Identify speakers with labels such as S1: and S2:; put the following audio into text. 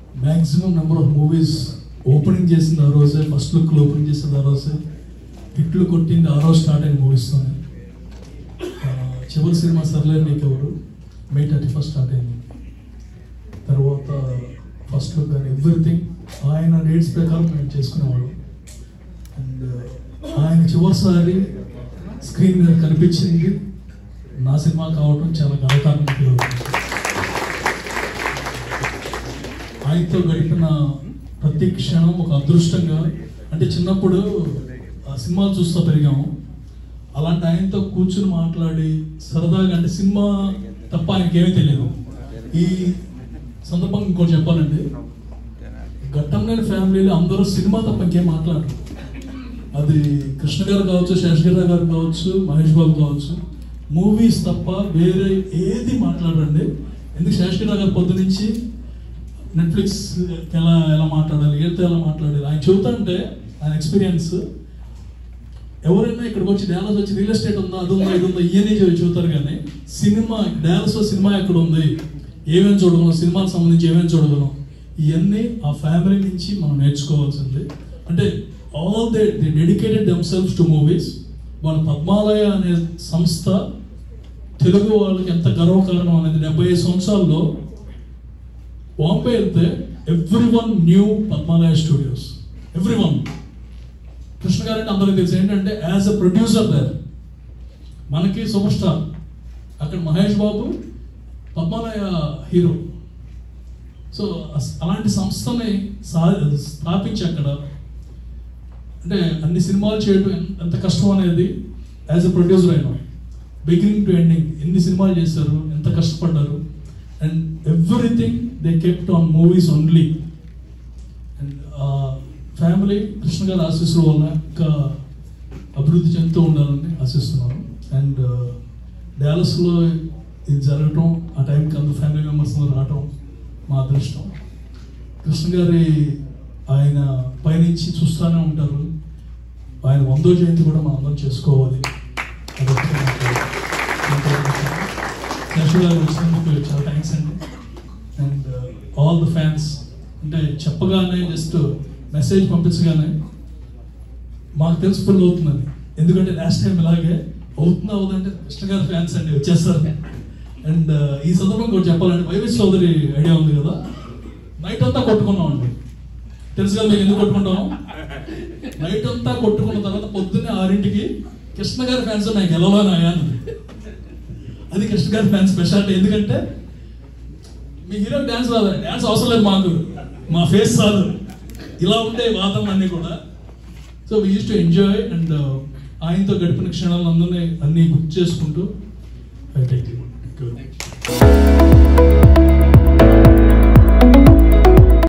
S1: Maximum number of movies opening చేసింది ఆ రోజే ఫస్ట్ లుక్లో ఓపెన్ చేసింది ఆ రోజే హిట్లు కొట్టింది ఆ రోజు స్టార్ట్ అయిన మూవీస్తోనే ఆ, చివరి సినిమా సర్లేరు నీకెవరు మే థర్టీ ఫస్ట్ స్టార్ట్ అయింది తర్వాత ఫస్ట్ లుక్ కానీ ఎవ్రీథింగ్ ఆయన డేట్స్ ప్రకారం మేము చేసుకునేవాళ్ళం అండ్ ఆయన చివరిసారి స్క్రీన్ మీద కనిపించింది నా సినిమా కావడం చాలా గర్వకారణం ఫీల్ అవుతుంది ఆయనతో గడిపిన ప్రతి క్షణం ఒక అదృష్టంగా అంటే చిన్నప్పుడు ఆ సినిమాలు చూస్తూ పెరిగాము అలాంటి ఆయనతో కూర్చుని మాట్లాడి సరదాగా అంటే సినిమా తప్ప ఆయనకి ఏమీ తెలియదు ఈ సందర్భంగా ఇంకోటి చెప్పాలండి ఘట్టంలేని ఫ్యామిలీలో అందరూ సినిమా తప్ప ఇంకేం మాట్లాడరు అది కృష్ణ గారు కావచ్చు శేషగిరి గారు కావచ్చు మహేష్ బాబు కావచ్చు మూవీస్ తప్ప వేరే ఏది మాట్లాడరండి ఎందుకు శేషగిరి గారు పొద్దు నుంచి నెట్ఫ్లిక్స్ ఎలా ఎలా మాట్లాడాలి ఏతో ఎలా మాట్లాడాలి ఆయన చెబుతుంటే ఆయన ఎక్స్పీరియన్స్ ఎవరైనా ఇక్కడికి వచ్చి డాలస్ వచ్చి రియల్ ఎస్టేట్ ఉందా అది ఉందా ఇది ఉందా ఇవన్నీ చెబుతారు కానీ సినిమా డాలస్ లో సినిమా ఎక్కడ ఉంది ఏమేమి చూడగలం సినిమాకి సంబంధించి ఏమేమి చూడగలం ఇవన్నీ ఆ ఫ్యామిలీ నుంచి మనం నేర్చుకోవాల్సింది అంటే all they they dedicated themselves to movies వాళ్ళ పద్మాలయ అనే సంస్థ తెలుగు వాళ్ళకి ఎంత గర్వకారణం అనేది డెబ్బై ఐదు సంవత్సరాల్లో బాంబే వెళ్తే everyone new Padmalaya studios everyone Krishna గారంటే అందరికీ తెలుసు ఏంటంటే యాజ్ అ ప్రొడ్యూసర్ దర్ మనకి సూపర్ స్టార్ అక్కడ మహేష్ బాబు పద్మాలయ హీరో సో అస్- అలాంటి సంస్థని సా- స్థాపించి అక్కడ అంటే అన్ని సినిమాలు చేయడం ఎన్- ఎంత కష్టం అనేది యాజ్ అ ప్రొడ్యూసర్ అయినా బిగినింగ్ టు ఎండింగ్ ఎన్ని సినిమాలు చేశారు ఎంత కష్టపడ్డారు and everything they kept on movies only and family Krishna గారి ఆశీస్సుల వల్ల ఇంకా అభివృద్ధి చెందుతూ ఉండాలని ఆశిస్తున్నాను అండ్ డ్యాలస్లో ఇది జరగటం ఆ టైంకి అందరు ఫ్యామిలీ మెంబర్స్ రావటం మా అదృష్టం కృష్ణ గారి ఆయన పైనుంచి చూస్తూనే ఉంటారు ఆయన వందో జయంతి కూడా మనం అందరం చేసుకోవాలి అదొకటి నాకు ఎంతో ఇష్టం. శేషు గారు వచ్చినందుకు చాలా థ్యాంక్స్ అండి అండ్ ఆల్ ద ఫ్యాన్స్ అంటే చెప్పగానే జస్ట్ మెసేజ్ పంపించగానే మాకు తెలిసి ఫుల్ అవుతుందని ఎందుకంటే లాస్ట్ టైం ఇలాగే అవుతుందా అవుతుందంటే కృష్ణ గారి ఫ్యాన్స్ అండి వచ్చేస్తారు అండ్ ఈ సందర్భంగా కూడా చెప్పాలంటే వైవిస్ చౌదరి ఐడియా ఉంది కదా నైట్ అంతా కొట్టుకున్నాం అండి తెలుసు కదా మేము ఎందుకు కొట్టుకుంటాం నైట్ అంతా కొట్టుకున్న తర్వాత పొద్దున్నే ఆరింటికి కృష్ణ గారి ఫ్యాన్స్ నాకు గెలవాలనాయా అని అది కృష్ణ గారి ఫ్యాన్స్ స్పెషాలిటీ ఎందుకంటే మీ హీరో డ్యాన్స్ రాదు డ్యాన్స్ అవసరం లేదు మాకు మా ఫేస్ చాలు ఇలా ఉండే వాతావరణం అన్ని కూడా so we use to enjoy and ఆయనతో గడిపిన క్షణాలు అందరినీ అన్ని గుర్తు చేసుకుంటూ ఐ టేక్ యూ